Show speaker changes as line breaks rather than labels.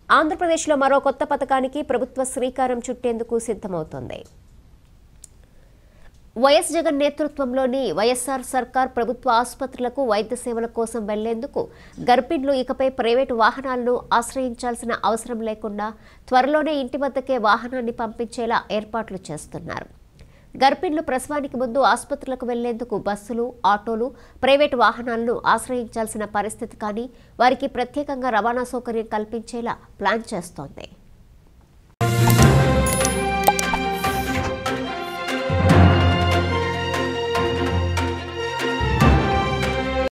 ఆంధ్రప్రదేశ్లో మరో కొత్త పథకానికి ప్రభుత్వ శ్రీకారం చుట్టేందుకు సిద్ధమవుతోంది వైఎస్ జగన్ నేతృత్వంలోని వైఎస్ఆర్ సర్కార్ ప్రభుత్వ ఆసుపత్రులకు వైద్య సేవల కోసం వెళ్లేందుకు గర్భిణులు ఇకపై ప్రైవేటు వాహనాలను ఆశ్రయించాల్సిన అవసరం లేకుండా త్వరలోనే ఇంటి వద్దకే వాహనాన్ని పంపించేలా ఏర్పాట్లు చేస్తున్నారు గర్భిణులు ప్రసవానికి ముందు ఆసుపత్రులకు వెళ్లేందుకు బస్సులు ఆటోలు ప్రైవేటు వాహనాలను ఆశ్రయించాల్సిన పరిస్థితి కానీ వారికి ప్రత్యేకంగా రవాణా సౌకర్యం కల్పించేలా ప్లాన్ చేస్తోంది